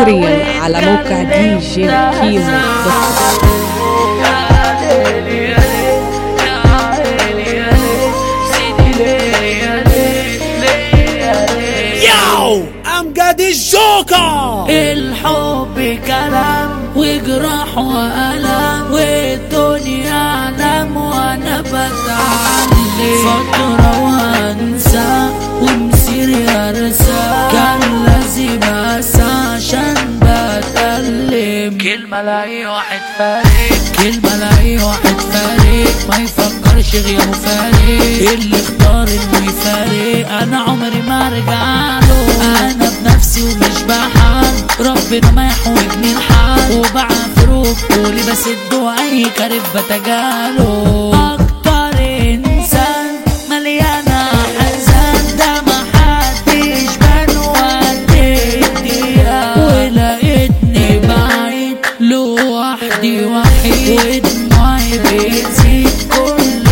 حصريا على موقع دي جي كيمو دوت كوم. Yo, I'm Gaddy الجوكر الحب كلام وجراح وألم والدنيا عالم وأنا بتعلم فترة وأنسى ومسيري أرسى كان لازم أسى عشان بتألم كلمة لأي واحد فارق كلمة لأي واحد فارق ما يفكرش غيره فارق اللي اختار انه يفارق انا عمري ما ارجع له انا بنفسي ومش بحال ربنا ما يحوجني الحال وبعافره بطولي بسد وعي كارف بتجاله اكتر انسان مليانة حزان ده محدش بان وقت الدقيقة ولقيتني بعيد لوحدي وحيد ودموعي بتزيد كل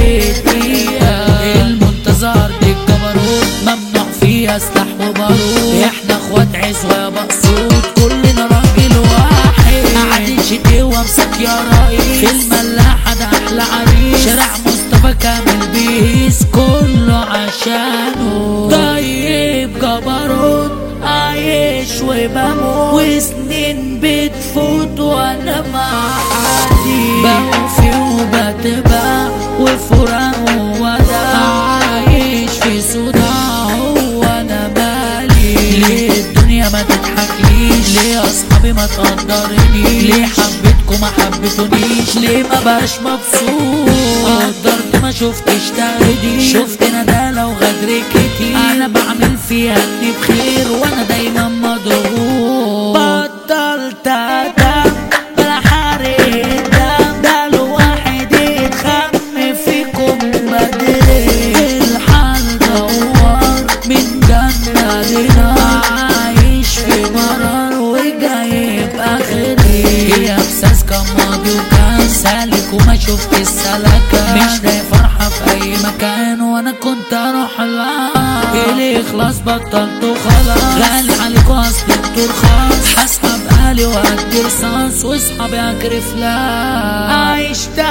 دقيقة المنتظر دي الجبروت ممنوع فيها سلاح وبارود احنا اخوات عزوة يا مقصود كلنا راجل واحد قاعدين شقي وامسك يا رئيس في الملاحة ده احلى عريس شارع مصطفى كامل بيس كله عشانه طيب جبروت عايش وبموت وسنين بتفوت وانا مع حدي بوفي وبتباع وفراق ووداع عايش في صداع وانا مالي ليه الدنيا ما تضحكليش ليه اصحابي ما تقدرنيش ليه حبيتكم ما حبيتونيش ليه ما بقاش مبسوط قدرت ما شفتش تغدي شفت ندالة وغدر كتير انا بعمل فيها اني بخير وانا دايما مضغوط بطلت ادم بلا حرق دم ده الواحد يتخم فيكم بدري الحال دوار من جنة لنار عايش في مرار وجايب اخري هي احساس كان ماضي وكان سالك وما شفت السلكة مش لاقي فرحة في اي مكان وانا كنت اروح لها اللي خلاص بطلت خلاص غالي عليك اصل انتوا رخاص هسحب اهلي وادي رصاص واصحابي اكرف لا عشت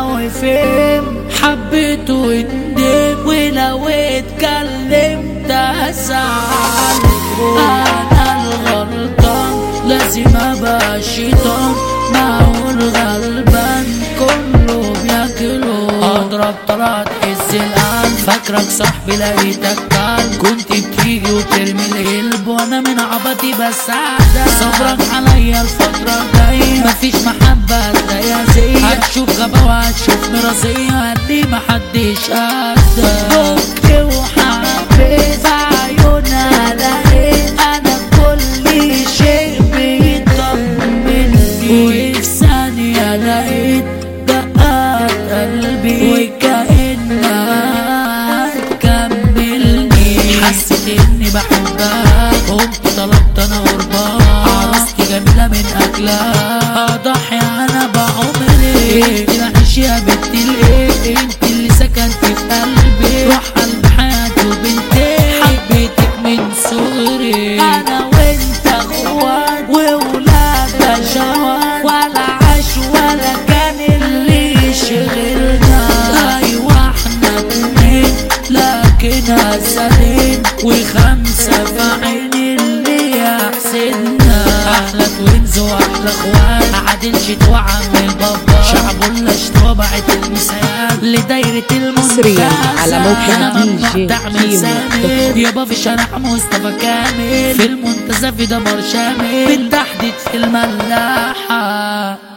وفهم حبيت وندم ولو اتكلمت ازعل انا الغلطان لازم ابقى شيطان ما هو الغلبان كله بياكله اضرب طلعت حس القلب فاكرك صاحبي لقيتك كلب كنت بتيجي وترمي القلب وانا من عبطي بساعدك صبرك عليا الفترة الجاية مفيش محبة هتلاقيها زي هتشوف غبا وهتشوف مرضية قدي محدش قدك دقت وحبيت في عيونها لقيت انا كل شيء بيطمني وفي ثانية لقيت دقات قلبي وكأنها تكملني حسيت اني بحبها قمت طلبت انا قربان عروستي جميلة من اكلها اضحي انا بعمري انت العيش يا بنت الايه انت اللي سكنتي في قلبي روح قلب حياتي وبنتي حبيتك من صغري انا وانت اخوات وولاد بشوات ولا عاش ولا كان اللي يشغلنا ايوه احنا اتنين لكن اسدين وخمسه في عين اللي يحسدنا احلى توينز واحلى اخوات عادل شتوى عم البابا شعب ولا شتوى بعت المثال لدايرة المنتزه حصرياً على موقع أنا ممنوع DJ تعمل كيمو سامر دوت يابا في شارع مصطفى كامل في المنتزه في دمار شامل بالتحديد في الملاحة